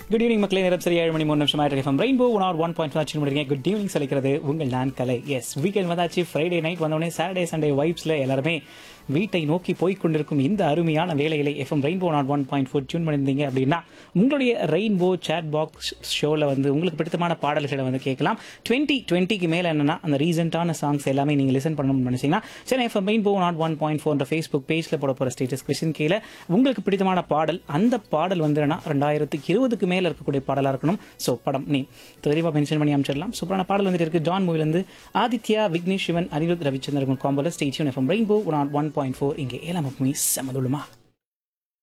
good evening மக்களே நேரம் சரி ஏழு மணி மூணு நிமிஷம் ஆயிட்டு FM rainbow one R one point ஆச்சு முடிங்க குட் ஈவினிங் சொல்லிக்கிறது உங்கள் நான் கலை எஸ் வீக்கெண்ட் வந்தாச்சு ஃப்ரைடே நைட் வந்தோடனே சாட்டர்டே சண்டே வைப்ஸில் எல்லாருமே வீட்டை நோக்கி போய் கொண்டிருக்கும் இந்த அருமையான வேலைகளை FM rainbow nought one point four tune பண்ணியிருந்தீங்க அப்படின்னா உங்களுடைய ரெயின்போ சேட் பாக்ஸ் ஷோவில் வந்து உங்களுக்கு பிடித்தமான பாடல்களை வந்து கேட்கலாம் டுவெண்ட்டி டுவெண்ட்டிக்கு மேலே என்னன்னா அந்த ரீசெண்டான சாங்ஸ் எல்லாமே நீங்கள் லிசன் பண்ணணும்னு நினைச்சீங்கன்னா சரி FM rainbow nought one point four Facebook பேஜில் போட போகிற ஸ்டேட்டஸ் கொஸ்டின் கீழே உங்களுக்கு பிடித்தமான பாடல் அந்த பாடல் வந்து என்னன்னா ரெண்டாயிரத்துக்கு இருபதுக்கு மேலே இருக்கக்கூடிய பாடலாக இருக்கணும் ஸோ படம் நீ தெளிவாக மென்ஷன் பண்ணி அமைச்சிடலாம் சூப்பரான பாடல் வந்துட்டு இருக்கு ஜான் மூவிலேருந்து ஆதித்யா விக்னேஷ் சிவன் அனிருத் ரவிச்சந்திரன் காம்போல ஸ்டேச்சியன் FM rainbow one one point four இங்கே ஏழாம் செமதுலுமா